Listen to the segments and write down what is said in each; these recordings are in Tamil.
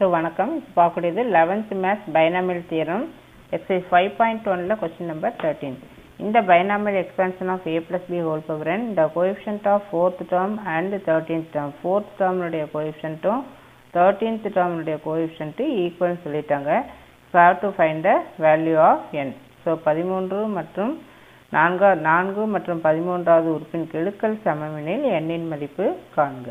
ஸோ வணக்கம் இப்போ பார்க்கக்கூடியது eleventh maths binomial theorem exercise five point ஒனில் கொஸ்டின் நம்பர் தேர்ட்டீன் இந்த binomial expansion of A plus B whole power n the coefficient of fourth term and thirteenth term fourth term உடைய coefficientம் thirteenth term உடைய coefficient equal சொல்லிட்டாங்க so have to find the value of n so பதிமூன்று மற்றும் நான்கா நான்கு மற்றும் பதிமூன்றாவது உறுப்பின் கெழுக்கள் சமமெனில் n இன் மதிப்பு காண்க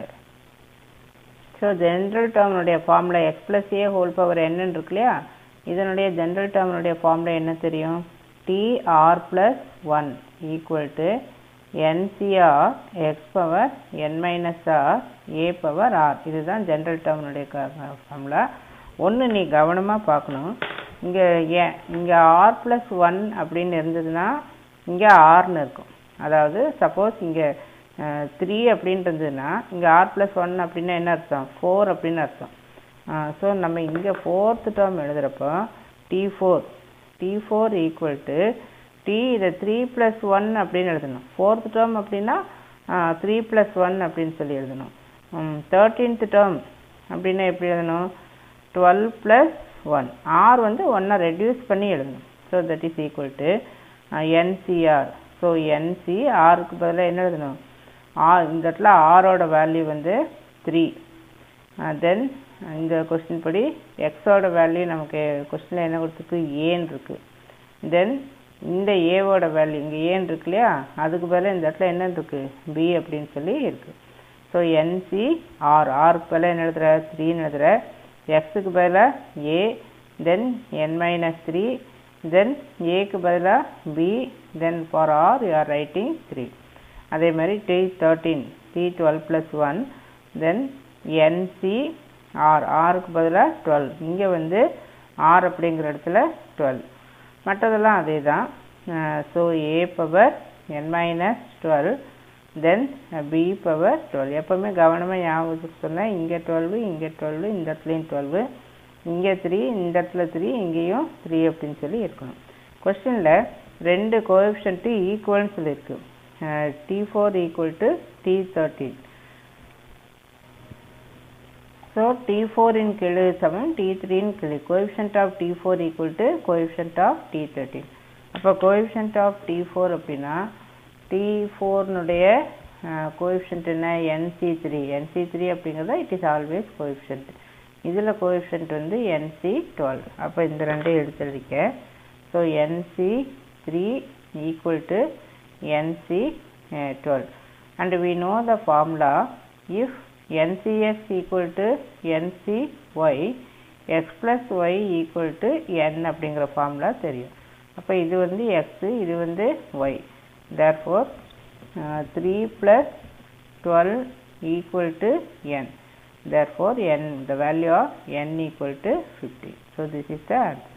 ஸோ ஜென்ரல் டேர்ம்னுடைய formula X plus A whole power என்னன்னு இருக்கு இல்லையா இதனுடைய ஜென்ரல் டேர்ம்னுடைய ஃபார்முலா என்ன தெரியும் T R plus one equal to nCr X power N minus R A power R இதுதான் ஜென்ரல் டேர்ம்னுடைய ஃபார்முலா ஒன்று நீ கவனமாக பார்க்கணும் இங்கே ஏன் இங்கே ஆர் ப்ளஸ் ஒன் அப்படின்னு இருந்ததுன்னா இங்கே ஆர்னு இருக்கும் அதாவது சப்போஸ் இங்கே த்ரீ அப்படின்னு இருந்ததுன்னா இங்கே ஆர் ப்ளஸ் ஒன் அப்படின்னா என்ன அர்த்தம் ஃபோர் அப்படின்னு அர்த்தம் ஸோ நம்ம இங்கே ஃபோர்த் டேர்ம் எழுதுகிறப்போ T four T four equal to T இதை த்ரீ ப்ளஸ் ஒன் அப்படின்னு எழுதணும் ஃபோர்த் டேர்ம் அப்படின்னா த்ரீ ப்ளஸ் ஒன் அப்படின்னு சொல்லி எழுதணும் தேர்ட்டீன்த் டேர்ம் அப்படின்னா எப்படி எழுதணும் டுவெல் ப்ளஸ் ஒன் ஆர் வந்து ஒன்றை ரெடியூஸ் பண்ணி எழுதணும் so that is equal to nCr so nC ஆருக்கு பதிலாக என்ன எழுதணும் ஆர் இந்த இடத்துல ஆரோட வேல்யூ வந்து த்ரீ தென் இந்த கொஸ்டின் படி எக்ஸோட வேல்யூ நமக்கு கொஸ்டினில் என்ன கொடுத்துருக்கு ஏன் இருக்கு தென் இந்த ஏவோட வேல்யூ இங்கே ஏன் இருக்கு இல்லையா அதுக்கு பதிலாக இந்த இடத்துல என்ன இருக்கு பி அப்படின்னு சொல்லி இருக்கு ஸோ என்சி ஆர் ஆருக்கு பதிலாக என்ன எழுதுற த்ரீன்னு எழுதுற எக்ஸுக்கு பதிலாக ஏ தென் என் மைனஸ் த்ரீ தென் ஏக்கு பதிலாக B then for R you are writing three அதே மாதிரி T thirteen T twelve plus one then nC R ஆருக்கு பதிலாக டுவெல் இங்கே வந்து ஆர் அப்படிங்கிற இடத்துல டுவெல் மற்றதெல்லாம் அதே தான் so A power N minus twelve then B power twelve எப்போவுமே கவனமாக ஞாபகத்துக்கு சொன்னேன் இங்கே டுவெல்வு இங்கே டுவெல்வு இந்த இடத்துலையும் டுவெல்வு இங்கே த்ரீ இந்த இடத்துல த்ரீ இங்கேயும் த்ரீ அப்படின்னு சொல்லி இருக்கணும் கொஸ்டினில் ரெண்டு கோஎஃபிஷியன்ட்டு ஈக்குவல்னு சொல்லியிருக்கு T4 equal to T13. So T4 in கிளு சமம் T3 in கிளு coefficient of T4 equal to coefficient of T13. அப்போ coefficient of T4 அப்படின்னா T4 னுடைய coefficient என்ன NC3 NC3 அப்படிங்கிறத it is always coefficient இதில் coefficient வந்து NC12 அப்போ இந்த ரெண்டையும் எடுத்துருக்க so NC3 equal to NC12 and we know the formula if NCX equal to NCY x plus y equal to n அப்படிங்கிற ஃபார்முலா தெரியும் அப்போ இது வந்து x இது வந்து y therefore uh, 3 plus 12 equal to n therefore n the value of n equal to 50 so this is the answer